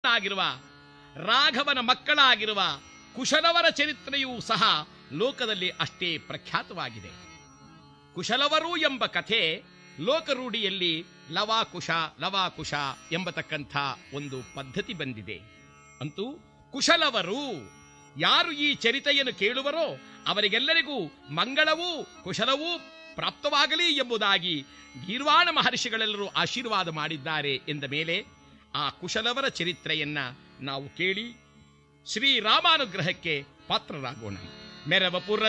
ಮಗನಾಗಿರುವ ರಾಘವನ ಮಕ್ಕಳಾಗಿರುವ ಕುಶಲವರ ಚರಿತ್ರೆಯೂ ಸಹ ಲೋಕದಲ್ಲಿ ಅಷ್ಟೇ ಪ್ರಖ್ಯಾತವಾಗಿದೆ ಕುಶಲವರು ಎಂಬ ಕಥೆ ಲೋಕರೂಢಿಯಲ್ಲಿ ಲವಾಕುಶ ಲವಾಕುಶ ಎಂಬತಕ್ಕಂಥ ಒಂದು ಪದ್ಧತಿ ಬಂದಿದೆ ಅಂತೂ ಕುಶಲವರು ಯಾರು ಈ ಚರಿತೆಯನ್ನು ಕೇಳುವರೋ ಅವರಿಗೆಲ್ಲರಿಗೂ ಮಂಗಳವೂ ಕುಶಲವೂ ಪ್ರಾಪ್ತವಾಗಲಿ ಎಂಬುದಾಗಿ ಗೀರ್ವಾಣ ಮಹರ್ಷಿಗಳೆಲ್ಲರೂ ಆಶೀರ್ವಾದ ಮಾಡಿದ್ದಾರೆ ಎಂದ ಮೇಲೆ ಆ ಕುಶಲವರ ಚರಿತ್ರೆಯನ್ನ ನಾವು ಕೇಳಿ ಶ್ರೀರಾಮಾನುಗ್ರಹಕ್ಕೆ ಪಾತ್ರರಾಗೋಣ ಮೆರವಪುರ